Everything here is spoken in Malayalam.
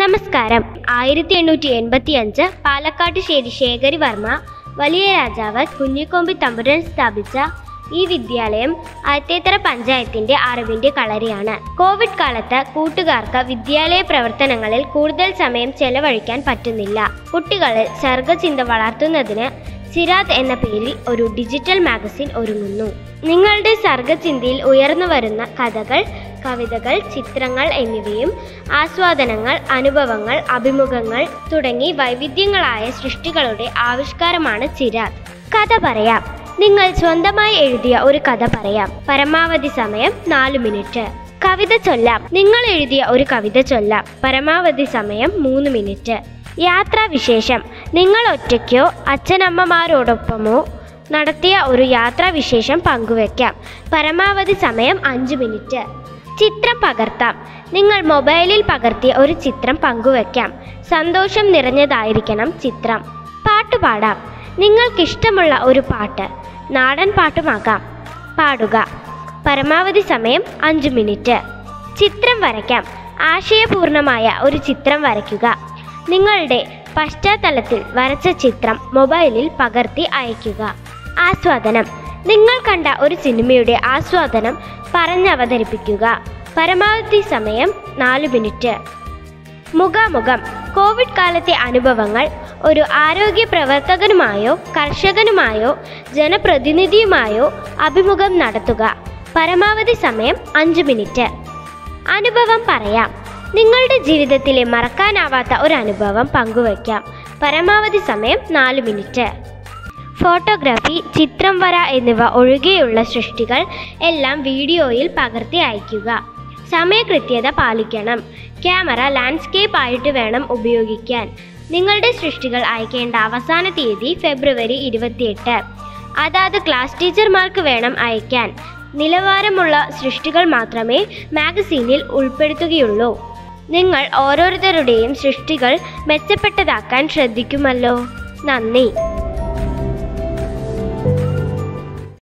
നമസ്കാരം ആയിരത്തി എണ്ണൂറ്റി എൺപത്തി അഞ്ച് പാലക്കാട്ടുശ്ശേരി ശേഖരി വർമ്മ വലിയ രാജാവ് കുഞ്ഞിക്കൊമ്പി തമ്പുരാൻ സ്ഥാപിച്ച ഈ വിദ്യാലയം അയത്തേത്തറ പഞ്ചായത്തിന്റെ അറിവിന്റെ കളരിയാണ് കോവിഡ് കാലത്ത് കൂട്ടുകാർക്ക് വിദ്യാലയ പ്രവർത്തനങ്ങളിൽ കൂടുതൽ സമയം ചെലവഴിക്കാൻ പറ്റുന്നില്ല കുട്ടികളിൽ സർഗചിന്ത വളർത്തുന്നതിന് സിരാത് എന്ന പേരിൽ ഒരു ഡിജിറ്റൽ മാഗസിൻ ഒരുങ്ങുന്നു നിങ്ങളുടെ സർഗചിന്തയിൽ ഉയർന്നു വരുന്ന കഥകൾ കവിതകൾ ചിത്രങ്ങൾ എന്നിവയും ആസ്വാദനങ്ങൾ അനുഭവങ്ങൾ അഭിമുഖങ്ങൾ തുടങ്ങി വൈവിധ്യങ്ങളായ സൃഷ്ടികളുടെ ആവിഷ്കാരമാണ് ചിരാത് കഥ പറയാം നിങ്ങൾ സ്വന്തമായി എഴുതിയ ഒരു കഥ പറയാം പരമാവധി സമയം നാല് മിനിറ്റ് കവിത ചൊല്ലാം നിങ്ങൾ എഴുതിയ ഒരു കവിത ചൊല്ലാം പരമാവധി സമയം മൂന്ന് മിനിറ്റ് യാത്രാവിശേഷം നിങ്ങൾ ഒറ്റയ്ക്കോ അച്ഛനമ്മമാരോടൊപ്പമോ നടത്തിയ ഒരു യാത്രാവിശേഷം പങ്കുവെക്കാം പരമാവധി സമയം അഞ്ച് മിനിറ്റ് ചിത്രം പകർത്താം നിങ്ങൾ മൊബൈലിൽ പകർത്തിയ ഒരു ചിത്രം പങ്കുവെക്കാം സന്തോഷം നിറഞ്ഞതായിരിക്കണം ചിത്രം പാട്ട് പാടാം നിങ്ങൾക്കിഷ്ടമുള്ള ഒരു പാട്ട് നാടൻ പാട്ടുമാകാം പാടുക പരമാവധി സമയം അഞ്ച് മിനിറ്റ് ചിത്രം വരയ്ക്കാം ആശയപൂർണമായ ഒരു ചിത്രം വരയ്ക്കുക നിങ്ങളുടെ പശ്ചാത്തലത്തിൽ വരച്ച ചിത്രം മൊബൈലിൽ പകർത്തി അയയ്ക്കുക ആസ്വാദനം നിങ്ങൾ കണ്ട ഒരു സിനിമയുടെ ആസ്വാദനം പറഞ്ഞവതരിപ്പിക്കുക പരമാവധി സമയം നാല് മിനിറ്റ് മുഖാമുഖം കോവിഡ് കാലത്തെ അനുഭവങ്ങൾ ഒരു ആരോഗ്യ പ്രവർത്തകനുമായോ കർഷകനുമായോ ജനപ്രതിനിധിയുമായോ അഭിമുഖം നടത്തുക പരമാവധി സമയം അഞ്ച് മിനിറ്റ് അനുഭവം പറയാം നിങ്ങളുടെ ജീവിതത്തിലെ മറക്കാനാവാത്ത ഒരു അനുഭവം പങ്കുവയ്ക്കാം പരമാവധി സമയം നാല് മിനിറ്റ് ഫോട്ടോഗ്രാഫി ചിത്രം വര എന്നിവ ഒഴികെയുള്ള സൃഷ്ടികൾ എല്ലാം വീഡിയോയിൽ പകർത്തി അയയ്ക്കുക സമയകൃത്യത പാലിക്കണം ക്യാമറ ലാൻഡ്സ്കേപ്പ് ആയിട്ട് വേണം ഉപയോഗിക്കാൻ നിങ്ങളുടെ സൃഷ്ടികൾ അയക്കേണ്ട അവസാന തീയതി ഫെബ്രുവരി ഇരുപത്തിയെട്ട് അതാത് ക്ലാസ് ടീച്ചർമാർക്ക് വേണം അയക്കാൻ നിലവാരമുള്ള സൃഷ്ടികൾ മാത്രമേ മാഗസീനിൽ ഉൾപ്പെടുത്തുകയുള്ളൂ നിങ്ങൾ ഓരോരുത്തരുടെയും സൃഷ്ടികൾ മെച്ചപ്പെട്ടതാക്കാൻ ശ്രദ്ധിക്കുമല്ലോ നന്ദി